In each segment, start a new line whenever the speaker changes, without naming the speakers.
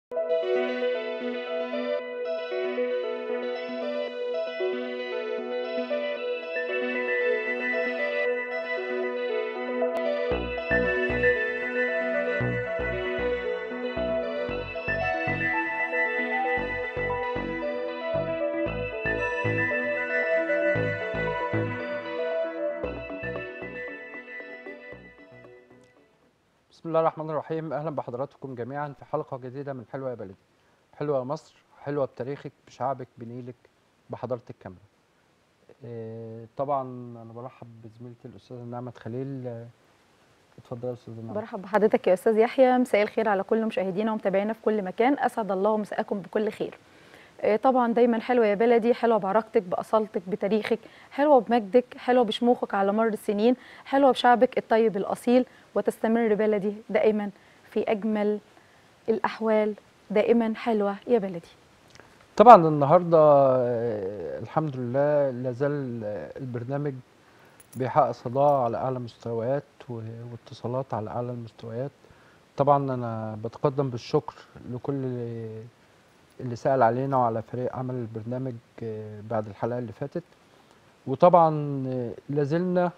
بسم الله الرحمن الرحيم اهلا بحضراتكم جميعا في حلقه جديده من حلوه يا بلدي حلوه يا مصر حلوه بتاريخك بشعبك بنيلك بحضاره الكاميرا إيه، طبعا انا برحب بزميلتي الاستاذه نعمه خليل آه، اتفضلي يا استاذه نعمه
برحب بحضرتك يا استاذ يحيى مساء الخير على كل مشاهدينا ومتابعينا في كل مكان اسعد الله مساءكم بكل خير آه، طبعا دايما حلوه يا بلدي حلوه بعراقتك باصالتك بتاريخك حلوه بمجدك حلوه بشموخك على مر السنين حلوه بشعبك الطيب الاصيل وتستمر بلدي دائما في اجمل الاحوال دائما حلوه يا بلدي
طبعا النهارده آه، الحمد لله لازال آه، البرنامج بيحقق صداع على اعلى مستويات و- واتصالات على اعلى المستويات طبعا انا بتقدم بالشكر لكل اللي- اللي سأل علينا وعلى فريق عمل البرنامج آه، بعد الحلقه اللي فاتت وطبعا آه، لازلنا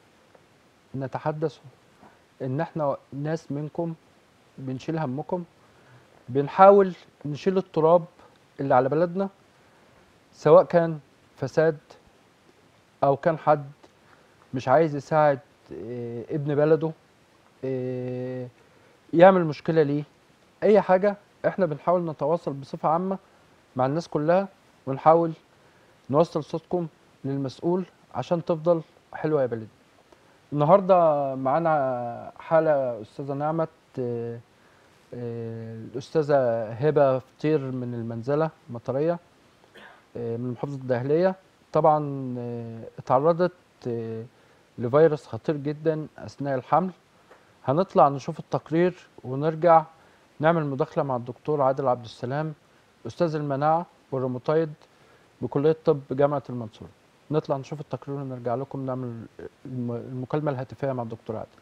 نتحدث ان احنا ناس منكم بنشيل همكم بنحاول نشيل التراب اللي على بلدنا سواء كان فساد او كان حد مش عايز يساعد آه، ابن بلده آه، يعمل مشكلة ليه اي حاجة احنا بنحاول نتواصل بصفة عامة مع الناس كلها ونحاول نوصل صوتكم للمسؤول عشان تفضل حلوة يا بلدي النهاردة معانا حالة أستاذة نعمة آه، آه، الأستاذة هبة فطير من المنزلة المطرية آه، من محافظة الدهلية طبعا آه، اتعرضت آه، لفيروس خطير جدا أثناء الحمل هنطلع نشوف التقرير ونرجع نعمل مداخلة مع الدكتور عادل عبد السلام أستاذ المناعة والروماتويد بكلية طب جامعة المنصورة نطلع نشوف التقرير ونرجع لكم نعمل الم- المكالمة الهاتفية مع الدكتور عادل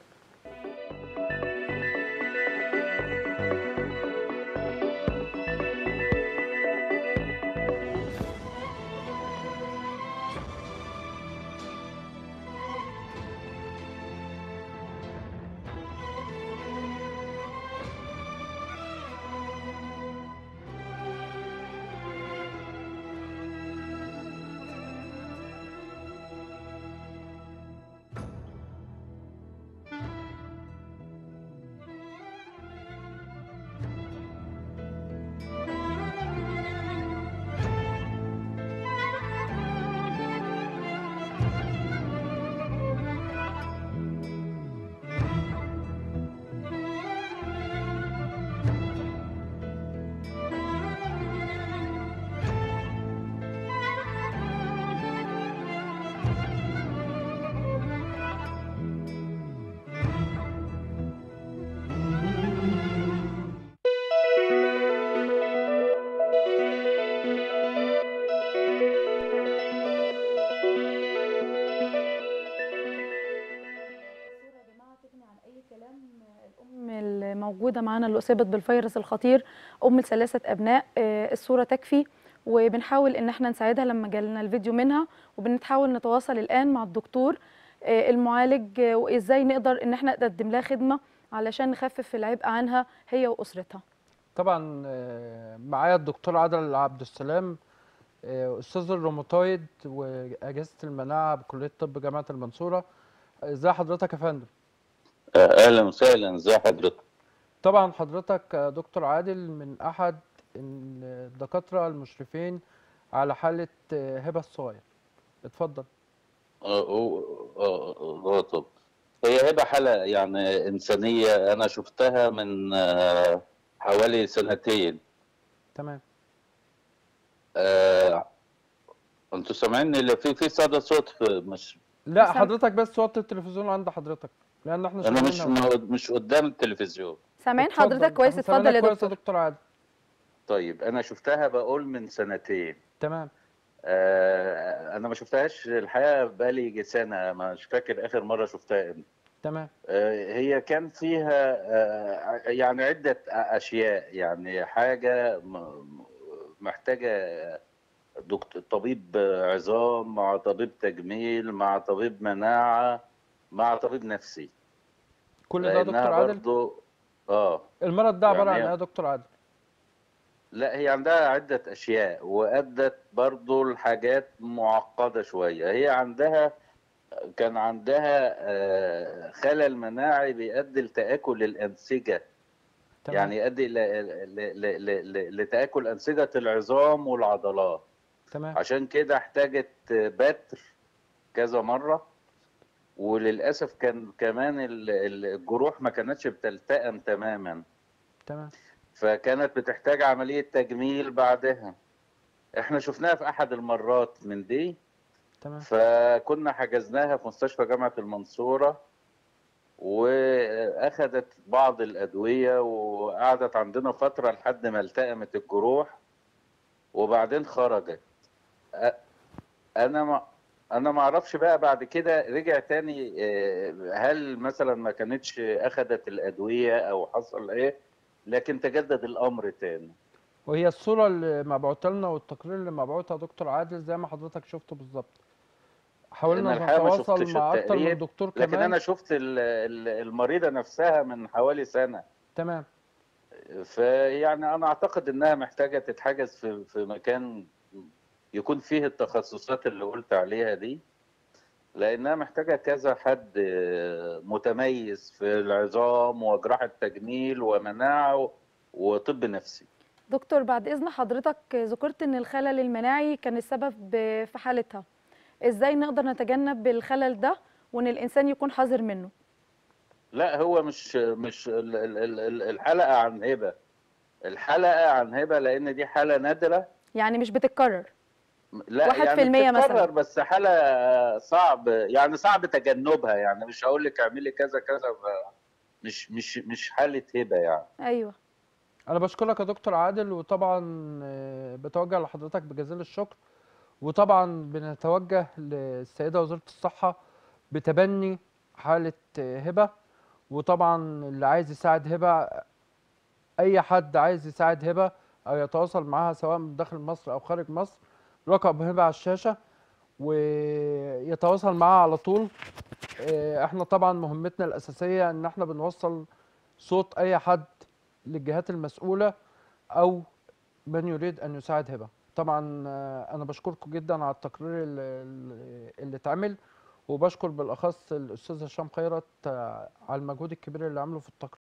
الصورة يا جماعة تغني عن أي كلام الأم الموجودة معانا اللي أصيبت بالفيروس الخطير أم لثلاثة أبناء آه، الصورة تكفي وبنحاول إن احنا نساعدها لما جالنا الفيديو منها وبنحاول نتواصل الآن مع الدكتور آه، المعالج آه، وإزاي نقدر إن احنا نقدم لها خدمة علشان نخفف العبء عنها هي وأسرتها
طبعا آه، معايا الدكتور عادل عبد السلام آه، استاذ الروماتويد واجهزه المناعه بكليه طب جامعه المنصوره ازي حضرتك يا فندم
اهلا وسهلا ازي حضرتك
طبعا حضرتك آه، دكتور عادل من احد الدكاتره المشرفين على حاله آه، هبه الصغير اتفضل
اه أو- اه آه، طب هي هبه حاله يعني انسانيه انا شفتها من آه، حوالي سنتين
تمام
آه، انتوا سامعيني اللي في في صدى صوت في مش
لا
سام-
حضرتك بس وطي التلفزيون عند حضرتك لان احنا
انا مش
شغالين أهو.
مش قدام التلفزيون
سامعين
اتفضل،
حضرتك كويس
إحنا
اتفضل
سامعينك
يا
كويس
دكتور
دكتور عادل
طيب انا شفتها بقول من سنتين
تمام
آه، انا ما شفتهاش الحقيقه بقالي يجي سنه مش فاكر اخر مره شفتها امتى
تمام
آه، هي كان فيها آه، يعني عدة أشياء يعني حاجة م- م- محتاجة دكتور طبيب عظام مع طبيب تجميل مع طبيب مناعة مع طبيب نفسي
كل ده يا
لأنها
دكتور عادل
برضو اه
المرض ده عباره
يعني
عن
هي-
ايه يا دكتور عادل
لا هي عندها عدة أشياء وأدت برضو لحاجات معقدة شوية هي عندها كان عندها آه، خلل مناعي بيؤدي لتآكل الأنسجة
تمام
يعني يؤدي ل- ل- ل- ل- ل- لتآكل أنسجة العظام والعضلات
تمام
عشان كده احتاجت بتر كذا مرة وللأسف كان كمان ال- ال- الجروح ما كانتش بتلتئم تماما
تمام
فكانت بتحتاج عملية تجميل بعدها احنا شفناها في أحد المرات من دي
تمام
فكنا حجزناها في مستشفى جامعة المنصورة وأخذت بعض الأدوية وقعدت عندنا فترة لحد ما التئمت الجروح وبعدين خرجت أ- أنا ما أنا ما أعرفش بقى بعد كده رجع تاني آه، هل مثلا ما كانتش أخذت الأدوية أو حصل إيه لكن تجدد الأمر تاني
وهي الصوره اللي مبعوته لنا والتقرير اللي مبعوت يا دكتور عادل زي ما حضرتك شفته بالظبط حاولنا
أنا الحقيقة ما
نتواصل
شفتش
مع اكتر من
التقرير،
دكتور
لكن
كمان
أنا شفت ال- ال- المريضة نفسها من حوالي سنة
تمام
فيعني انا اعتقد انها محتاجه تتحجز في في مكان يكون فيه التخصصات اللي قلت عليها دي لانها محتاجه كذا حد متميز في العظام وجراحه تجميل ومناعه وطب نفسي
دكتور بعد إذن حضرتك ذكرت إن الخلل المناعي كان السبب ب- في حالتها إزاي نقدر نتجنب الخلل ده وإن الإنسان يكون حذر منه
لا هو مش مش ال- ال- ال- ال- الحلقه عن هبه الحلقه عن هبه لان دي حاله نادره
يعني مش بتتكرر
لا
واحد
يعني
في المية مثلاً.
بتتكرر بس حالة صعب يعني صعب تجنبها يعني مش هقول لك اعملي كذا كذا ف- مش مش مش حالة هبة يعني
أيوه
انا بشكرك يا دكتور عادل وطبعا آه، بتوجه لحضرتك بجزيل الشكر وطبعا بنتوجه للسيده وزيره الصحه بتبني حاله آه، هبه وطبعا اللي عايز يساعد هبه اي حد عايز يساعد هبه او يتواصل معاها سواء من داخل مصر او خارج مصر رقم هبه على الشاشه ويتواصل معاها على طول آه، احنا طبعا مهمتنا الاساسيه ان احنا بنوصل صوت اي حد للجهات المسؤوله او من يريد ان يساعد هبه طبعا آه، انا بشكركم جدا على التقرير اللي, اللي- اللي اتعمل وبشكر بالاخص الاستاذ هشام خيرت آه، على المجهود الكبير اللي عمله في التقرير